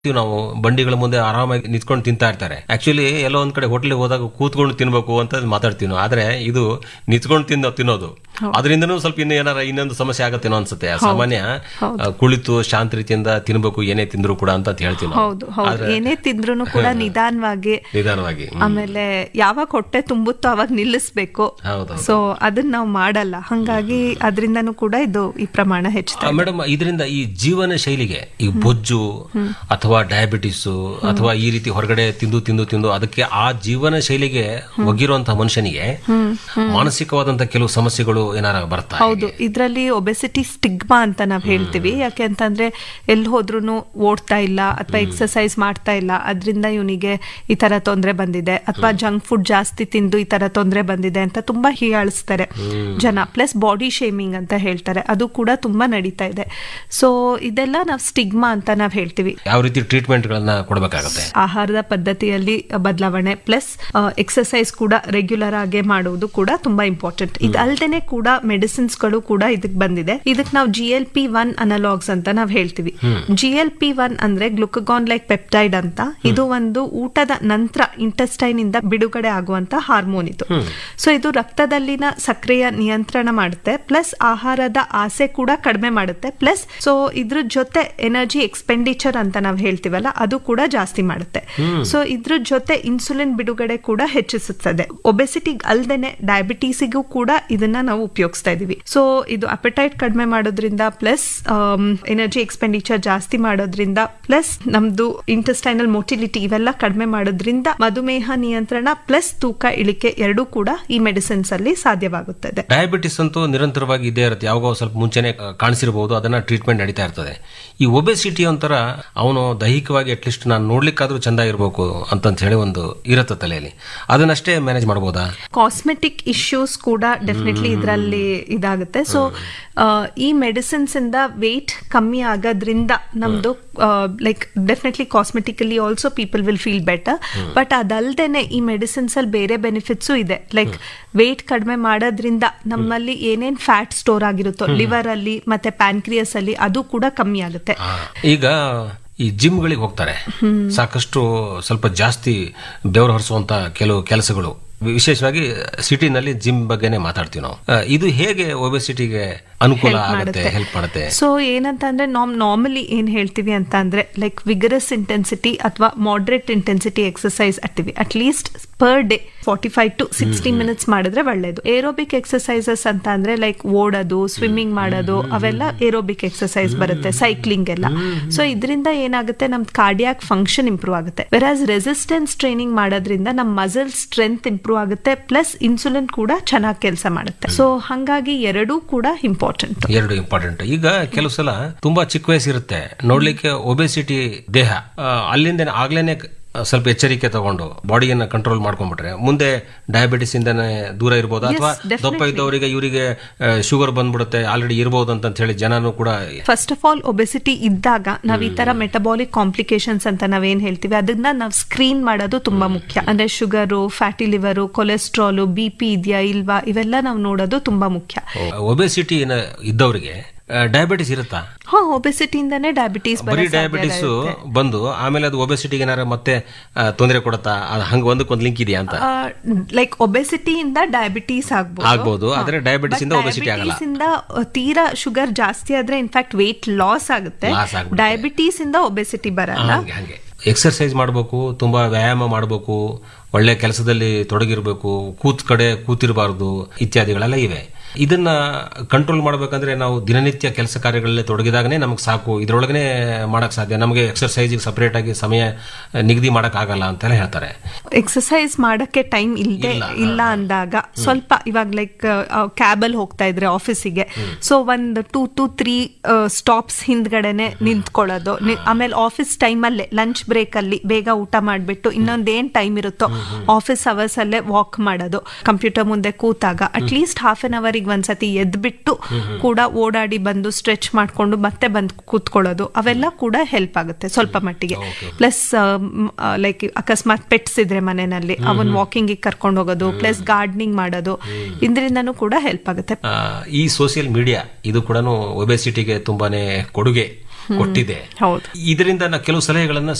ಇವ್ ನಾವು ಬಂಡಿಗಳ ಮುಂದೆ ಆರಾಮಾಗಿ ನಿಂತ್ಕೊಂಡು ತಿಂತಾ ಇರ್ತಾರೆ ಆಕ್ಚುಲಿ ಎಲ್ಲೋ ಒಂದ್ ಕಡೆ ಹೋಟ್ಲಿಗೆ ಹೋದಾಗ ಕೂತ್ಕೊಂಡು ತಿನ್ಬೇಕು ಅಂತ ಮಾತಾಡ್ತೀವಿ ನಾವು ಆದ್ರೆ ಇದು ನಿಂತ್ಕೊಂಡು ತಿನ್ನೋ ತಿನ್ನೋದು ಅದರಿಂದನೂ ಸ್ವಲ್ಪ ಇನ್ನು ಏನಾರ ಇನ್ನೊಂದು ಸಮಸ್ಯೆ ಆಗತ್ತೇನೋ ಅನ್ಸುತ್ತೆ ಸಾಮಾನ್ಯ ಆ, ಕುಳಿತು ಶಾಂತ ರೀತಿಯಿಂದ ತಿನ್ಬೇಕು ಏನೇ ತಿಂದ್ರು ಕೂಡ ಅಂತ ಹೇಳ್ತೀವಿ ನಾವು ಹೌದು ಹೌದು ಏನೇ ತಿಂದ್ರು ಕೂಡ ನಿಧಾನವಾಗಿ ನಿಧಾನವಾಗಿ ಆಮೇಲೆ ಯಾವಾಗ ಹೊಟ್ಟೆ ತುಂಬುತ್ತೋ ಅವಾಗ ನಿಲ್ಲಿಸ್ಬೇಕು ಹೌದು ಸೊ ಅದನ್ನ ನಾವು ಮಾಡಲ್ಲ ಹಂಗಾಗಿ ಅದರಿಂದನೂ ಕೂಡ ಇದು ಈ ಪ್ರಮಾಣ ಹೆಚ್ಚುತ್ತೆ ಮೇಡಮ್ ಇದರಿಂದ ಈ ಜೀವನ ಶೈಲಿಗೆ ಈ ಬೊಜ್ಜು ಅಥವಾ ಡಯಾಬಿಟಿಸ್ ಅಥವಾ ಈ ರೀತಿ ಹೊರಗಡೆ ತಿಂದು ತಿಂದು ತಿಂದು ಅದಕ್ಕೆ ಆ ಜೀವನ ಶೈಲಿಗೆ ಒಗ್ಗಿರುವಂತಹ ಮನುಷ್ಯನಿಗೆ ಮಾನಸಿಕವಾದಂತಹ ಕೆಲವು ಸಮಸ್ಯೆಗಳು ಏನಾರ ಬರ್ತಾ ಹೌದು ಇದರಲ್ಲಿ ಒಬೆಸಿಟಿ ಸ್ಟಿಗ್ಮಾ ಅಂತ ನಾವ್ ಹೇಳ್ತೀವಿ ಯಾಕೆ ಅಂತಂದ್ರೆ ಎಲ್ಲಿ ಹೋದ್ರೂ ಓಡ್ತಾ ಇಲ್ಲ ಅಥವಾ ಎಕ್ಸರ್ಸೈಸ್ ಮಾಡ್ತಾ ಇಲ್ಲ ಅದರಿಂದ ಇವನಿಗೆ ಈ ತರ ತೊಂದರೆ ಬಂದಿದೆ ಅಥವಾ ಜಂಕ್ ಫುಡ್ ಜಾಸ್ತಿ ತಿಂದು ಈ ತರ ತೊಂದರೆ ಬಂದಿದೆ ಅಂತ ತುಂಬಾ ಹೀಯಾಳಿಸ್ತಾರೆ ಜನ ಪ್ಲಸ್ ಬಾಡಿ ಶೇಮಿಂಗ್ ಅಂತ ಹೇಳ್ತಾರೆ ಅದು ಕೂಡ ತುಂಬಾ ನಡೀತಾ ಇದೆ ಸೊ ಇದೆಲ್ಲ ನಾವು ಸ್ಟಿಗ್ಮಾ ಅಂತ ನಾವ್ ಹೇಳ್ತೀವಿ ಯಾವ ರೀತಿ ಟ್ರೀಟ್ಮೆಂಟ್ ಗಳನ್ನ ಕೊಡಬೇಕಾಗತ್ತೆ ಆಹಾರದ ಪದ್ಧತಿಯಲ್ಲಿ ಬದಲಾವಣೆ ಪ್ಲಸ್ ಎಕ್ಸರ್ಸೈಸ್ ಕೂಡ ರೆಗ್ಯುಲರ್ ಆಗಿ ಮಾಡುವುದು ಕೂಡ ತುಂಬಾ ಇಂಪಾರ್ಟೆಂಟ್ ಇದಲ್ದೇನೆ ಕೂಡ ಮೆಡಿಸಿನ್ಸ್ ಗಳು ಕೂಡ ಇದಕ್ ಬಂದಿದೆ ಇದಕ್ ನಾವು G L P one analogs ಅಂತ ನಾವ್ ಹೇಳ್ತೀವಿ ಜಿ ಎಲ್ ಪಿ ಒನ್ ಅಂದ್ರೆ ಗ್ಲುಕಗಾನ್ ಲೈಕ್ ಪೆಪ್ಟೈಡ್ ಅಂತ ಇದು ಒಂದು ಊಟದ ನಂತರ ಇಂಟೆಸ್ಟೈನ್ ಇಂದ ಬಿಡುಗಡೆ ಆಗುವಂತ ಹಾರ್ಮೋನ್ ಇದು ಸೊ ಇದು ರಕ್ತದಲ್ಲಿನ ಸಕ್ರಿಯ ನಿಯಂತ್ರಣ ಮಾಡುತ್ತೆ ಪ್ಲಸ್ ಆಹಾರದ ಆಸೆ ಕೂಡ ಕಡಿಮೆ ಮಾಡುತ್ತೆ ಪ್ಲಸ್ ಸೊ ಇದ್ರ ಜೊತೆ ಎನರ್ಜಿ ಎಕ್ಸ್ಪೆಂಡಿಚರ್ ಅಂತ ನಾವು ಹೇಳ್ತೀವಲ್ಲ ಅದು ಕೂಡ ಜಾಸ್ತಿ ಮಾಡುತ್ತೆ ಸೊ ಇದ್ರ ಜೊತೆ ಇನ್ಸುಲಿನ್ ಬಿಡುಗಡೆ ಕೂಡ ಹೆಚ್ಚಿಸುತ್ತದೆ ಒಬೆಸಿಟಿ ಅಲ್ದೇನೆ ಡಯಾಬಿಟೀಸಿಗೂ ಕೂಡ ಇದನ್ನ ನಾವು ಉಪಯೋಗಿಸ್ತಾ ಇದೀವಿ ಸೊ ಇದು ಅಪೆಟೈಟ್ ಕಡಿಮೆ ಮಾಡೋದ್ರಿಂದ ಪ್ಲಸ್ ಎನರ್ಜಿ ಎಕ್ಸ್ಪೆಂಡಿಚರ್ ಜಾಸ್ತಿ ಮಾಡೋದ್ರಿಂದ ಪ್ಲಸ್ ನಮ್ದು ಇಂಟೆಸ್ಟೈನಲ್ ಮೊಟಿಲಿಟಿ ಇವೆಲ್ಲ ಕಡಿಮೆ ಮಾಡೋದ್ರಿಂದ ಮಧುಮೇಹ ನಿಯಂತ್ರಣ ಪ್ಲಸ್ ತೂಕ ಇಳಿಕೆ ಎರಡೂ ಕೂಡ ಈ ಮೆಡಿಸಿನ್ಸ್ ಅಲ್ಲಿ ಸಾಧ್ಯವಾಗುತ್ತದೆ ಡಯಾಬಿಟಿಸ್ ಅಂತೂ ನಿರಂತರವಾಗಿ ಇದೇ ಇರುತ್ತೆ ಯಾವಾಗ ಸ್ವಲ್ಪ ಮುಂಚೆನೆ ಕಾಣಿಸಿರಬಹುದು ಅದನ್ನ ಟ್ರೀಟ್ಮೆಂಟ್ ನಡೀತಾ ಇರ್ತದೆ ಈ ಒಬೆಸಿಟಿ ಒಂಥರ ಅವನು ದೈಹಿಕವಾಗಿ ಅಟ್ಲೀಸ್ಟ್ ನಾನು ನೋಡ್ಲಿಕ್ಕಾದ್ರೂ ಚಂದ ಇರಬೇಕು ಅಂತಂತ ಹೇಳಿ ಒಂದು ಇರುತ್ತೆ ತಲೆಯಲ್ಲಿ ಅದನ್ನಷ್ಟೇ ಮ್ಯಾನೇಜ್ ಮಾಡಬಹುದಾ ಕಾಸ್ಮೆಟಿಕ್ ಇಶ್ಯೂಸ್ ಕೂಡ ಡೆಫಿನೆಟ್ಲಿ ಇದರಲ್ಲಿ ಇದಾಗುತ್ತೆ ಸೊ ಈ ಮೆಡಿಸಿನ್ಸ್ ಇಂದ ವೇಟ್ ಕಮ್ಮಿ ಆಗೋದ್ರಿಂದ ನಮ್ದು like definitely cosmetically also people will feel better but ಅದಲ್ದೇನೆ ಈ ಮೆಡಿಸಿನ್ಸ್ ಅಲ್ಲಿ ಬೇರೆ ಬೆನಿಫಿಟ್ಸು ಇದೆ ಲೈಕ್ ವೇಟ್ ಕಡಿಮೆ ಮಾಡೋದ್ರಿಂದ ನಮ್ಮಲ್ಲಿ ಏನೇನ್ ಫ್ಯಾಟ್ ಸ್ಟೋರ್ ಆಗಿರುತ್ತೋ ಲಿವರ್ ಅಲ್ಲಿ ಮತ್ತೆ ಪ್ಯಾನ್ಕ್ರಿಯಸ್ ಅಲ್ಲಿ ಅದು ಕೂಡ ಕಮ್ಮಿ ಆಗುತ್ತೆ ಆ, ಈಗ ಈ ಜಿಮ್ಗಳಿಗೆ ಹೋಗ್ತಾರೆ ಸಾಕಷ್ಟು ಸ್ವಲ್ಪ ಜಾಸ್ತಿ ಬೆವರು ಹರಿಸುವಂತ ಕೆಲವು ಕೆಲಸಗಳು ವಿಶೇಷವಾಗಿ ಸಿಟಿನಲ್ಲಿ ಜಿಮ್ ಬಗ್ಗೆನೇ ಮಾತಾಡ್ತೀವಿ ನಾವು ಆ, ಇದು ಹೇಗೆ ಒಬೆಸಿಟಿಗೆ ಅನುಕೂಲ ಆಗುತ್ತೆ ಹೆಲ್ಪ್ ಮಾಡುತ್ತೆ ಸೊ ಏನಂತ ಅಂದ್ರೆ ನಾಮ್ ನಾರ್ಮಲಿ ಏನ್ ಹೇಳ್ತೀವಿ ಅಂತ ಅಂದ್ರೆ ಲೈಕ್ ವಿಗರಸ್ ಇಂಟೆನ್ಸಿಟಿ ಅಥವಾ ಮಾಡ್ರೇಟ್ ಇಂಟೆನ್ಸಿಟಿ ಎಕ್ಸರ್ಸೈಸ್ ಅಟ್ತೀವಿ at least per day forty five to sixty minutes ಮಾಡಿದ್ರೆ ಒಳ್ಳೇದು ಏರೋಬಿಕ್ ಎಕ್ಸರ್ಸೈಸಸ್ ಅಂತ ಅಂದ್ರೆ ಲೈಕ್ ಓಡೋದು ಸ್ವಿಮ್ಮಿಂಗ್ ಮಾಡೋದು ಅವೆಲ್ಲ ಏರೋಬಿಕ್ ಎಕ್ಸರ್ಸೈಸ್ ಬರುತ್ತೆ ಸೈಕ್ಲಿಂಗ್ ಎಲ್ಲ ಸೊ ಇದರಿಂದ ಏನಾಗುತ್ತೆ ನಮ್ ಕಾರ್ಡಿಯಾಕ್ ಫಂಕ್ಷನ್ ಇಂಪ್ರೂವ್ ಆಗುತ್ತೆ ವೆರಾಸ್ ರೆಸಿಸ್ಟೆನ್ಸ್ ಟ್ರೈನಿಂಗ್ ಮಾಡೋದ್ರಿಂದ ನಮ್ ಮಸಲ್ ಸ್ಟ್ರೆಂತ್ ಇಂಪ್ರೂವ್ ಆಗುತ್ತೆ ಪ್ಲಸ್ ಇನ್ಸುಲಿನ್ ಕೂಡ ಚೆನ್ನಾಗಿ ಕೆಲಸ ಮಾಡುತ್ತೆ ಸೊ ಹಂಗಾಗಿ ಎರಡೂ ಕೂಡ ಇಂಪಾರ್ಟೆಂಟ್ ಎರಡು ಇಂಪಾರ್ಟೆಂಟ್ ಈಗ ಕೆಲವು ಸಲ ತುಂಬಾ ಚಿಕ್ಕ ವಯಸ್ಸಿರುತ್ತೆ ನೋಡ್ಲಿಕ್ಕೆ ಒಬೆಸಿಟಿ ದೇಹ ಆ, ಅಲ್ಲಿಂದ ಆಗ್ಲೇನೆ ಸ್ವಲ್ಪ ಎಚ್ಚರಿಕೆ ತಗೊಂಡು ಬಾಡಿಯನ್ನ ಕಂಟ್ರೋಲ್ ಮಾಡ್ಕೊಂಡ್ಬಿಟ್ರೆ ಮುಂದೆ ಡಯಾಬಿಟಿಸ್ ಇಂದನೇ ದೂರ ಇರ್ಬೋದು ಅಥವಾ ದಪ್ಪ ಇದ್ದವರಿಗೆ ಇವರಿಗೆ ಶುಗರ್ ಬಂದ್ಬಿಡುತ್ತೆ ಆಲ್ರೆಡಿ ಇರ್ಬೋದು ಅಂತ ಹೇಳಿ ಜನನು ಕೂಡ ಫಸ್ಟ್ ಆಫ್ ಆಲ್ ಒಬೆಸಿಟಿ ಇದ್ದಾಗ ನಾವ್ ಈ ತರ ಮೆಟಬಾಲಿಕ್ ಕಾಂಪ್ಲಿಕೇಶನ್ಸ್ ಅಂತ ನಾವೇನ್ ಹೇಳ್ತೀವಿ ಅದನ್ನ ನಾವ್ ಸ್ಕ್ರೀನ್ ಮಾಡೋದು ತುಂಬಾ ಮುಖ್ಯ ಅಂದ್ರೆ sugar fatty liver cholesterol B P ಇದೆಯಾ ಇಲ್ವಾ ಇವೆಲ್ಲ ನಾವು ನೋಡೋದು ತುಂಬಾ ಮುಖ್ಯ ಒಬೆಸಿಟಿ ಇದ್ದವರಿಗೆ ಡಯಾಬಿಟಿಸ್ ಇರುತ್ತಾ ಹಾ ಒಬೆಸಿಟಿಯಿಂದಾನೇ ಡಯಾಬಿಟೀಸ್ ಬರೀ ಡಯಾಬಿಟಿಸ್ ಬಂದು ಆಮೇಲೆ ಅದು ಒಬೆಸಿಟಿಗೆ ಏನಾರ ಮತ್ತೆ ತೊಂದರೆ ಕೊಡುತ್ತಾ ಅದ್ ಹಂಗ ಒಂದಕ್ಕೊಂದು ಲಿಂಕ್ ಇದೆಯಾ ಅಂತ ಲೈಕ್ ಒಬೆಸಿಟಿಯಿಂದ ಡಯಾಬಿಟೀಸ್ ಆಗ್ಬೋದು ಆಗ್ಬೋದು ಆದ್ರೆ ಡಯಾಬಿಟಿಸ್ ಇಂದ ಒಬೆಸಿಟಿ ಆಗಲ್ಲ ಡಯಾಬಿಟೀಸ್ ಇಂದ ಅಹ್, ತೀರಾ ಶುಗರ್ ಜಾಸ್ತಿ ಆದ್ರೆ ಇನ್ಫ್ಯಾಕ್ಟ್ ವೇಟ್ ಲಾಸ್ ಆಗುತ್ತೆ Loss ಆಗ್ಬಿಡುತ್ತೆ. ಡಯಾಬಿಟೀಸ್ ಇಂದ ಒಬೆಸಿಟಿ ಬರಲ್ಲ ಹಂಗೆ ಹಂಗೆ ಎಕ್ಸರ್ಸೈಸ್ ಮಾಡಬೇಕು ತುಂಬಾ ವ್ಯಾಯಾಮ ಮಾಡಬೇಕು ಒಳ್ಳೆ ಕೆಲಸದಲ್ಲಿ ತೊಡಗಿರ್ಬೇಕು ಕೂತ್ ಕಡೆ ಕೂತಿರಬಾರ್ದು ಇತ್ಯಾದಿಗಳೆಲ್ಲ ಇವೆ ಇದನ್ನ ಕಂಟ್ರೋಲ್ ಮಾಡ್ಬೇಕಂದ್ರೆ ನಾವು ದಿನನಿತ್ಯ ಕೆಲಸ ಕಾರ್ಯಗಳಲ್ಲಿ ತೊಡಗಿದಾಗನೇ ನಮಗೆ ಸಾಕು ಇದ್ರೊಳಗನೆ ಮಾಡಕ್ ಸಾಧ್ಯ ನಮಗೆ ಎಕ್ಸರ್ಸೈಸ್ ಸಪರೇಟ್ ಆಗಿ ಸಮಯ ನಿಗದಿ ಮಾಡಕ್ ಆಗಲ್ಲ ಅಂತೆಲ್ಲ ಹೇಳ್ತಾರೆ ಎಕ್ಸಸೈಸ್ ಮಾಡಕ್ಕೆ ಟೈಮ್ ಇಲ್ಲದೆ ಇಲ್ಲ ಅಂದಾಗ ಸ್ವಲ್ಪ ಇವಾಗ ಲೈಕ್ ಕ್ಯಾಬಲ್ ಹೋಗ್ತಾ ಇದ್ರೆ ಆಫೀಸಿಗೆ ಸೊ ಒಂದ್ ಟೂ ಟು ತ್ರೀ ಸ್ಟಾಪ್ಸ್ ಹಿಂದ್ಗಡೆನೆ ನಿಂತ್ಕೊಳ್ಳೋದು ನಿ- ಆಮೇಲೆ ಆಫೀಸ್ ಟೈಮಲ್ಲೇ ಲಂಚ್ ಬ್ರೇಕ್ ಅಲ್ಲಿ ಬೇಗ ಊಟ ಮಾಡ್ಬಿಟ್ಟು ಇನ್ನೊಂದೇನ್ ಟೈಮ್ ಇರುತ್ತೋ ಆಫೀಸ್ ಅವರ್ಸ್ ಅಲ್ಲೇ ವಾಕ್ ಮಾಡೋದು ಕಂಪ್ಯೂಟರ್ ಮುಂದೆ ಕೂತಾಗ ಅಟ್ ಲೀಸ್ಟ್ ಹಾಫ್ ಅನ್ ಅವರಿಗೆ ಒಂದ್ಸತಿ ಎದ್ಬಿಟ್ಟು ಕೂಡ ಓಡಾಡಿ ಬಂದು ಸ್ಟ್ರೆಚ್ ಮಾಡ್ಕೊಂಡು ಮತ್ತೆ ಬಂದು ಕೂತ್ಕೊಳ್ಳೋದು ಅವೆಲ್ಲ ಕೂಡ ಹೆಲ್ಪ್ ಆಗುತ್ತೆ ಸ್ವಲ್ಪ ಮಟ್ಟಿಗೆ ಪ್ಲಸ್ ಲೈಕ್ ಅಕಸ್ಮಾತ್ ಪೆಟ್ಸ್ ಇದ್ರೆ ಮನೆಯಲ್ಲಿ ಅವನ್ ವಾಕಿಂಗ್ ಕರ್ಕೊಂಡು ಹೋಗೋದು ಪ್ಲಸ್ ಗಾರ್ಡನಿಂಗ್ ಮಾಡೋದು ಇದರಿಂದನೂ ಕೂಡ ಹೆಲ್ಪ್ ಆಗುತ್ತೆ ಆ, ಈ ಸೋಷಿಯಲ್ ಮೀಡಿಯಾ ಇದು ಕೂಡ ಒಬೆಸಿಟಿಗೆ ತುಂಬಾನೇ ಕೊಡುಗೆ ಕೊಟ್ಟಿದೆ ಹೌದು ಇದರಿಂದ ನಾ ಕೆಲವು ಸಲಹೆಗಳನ್ನ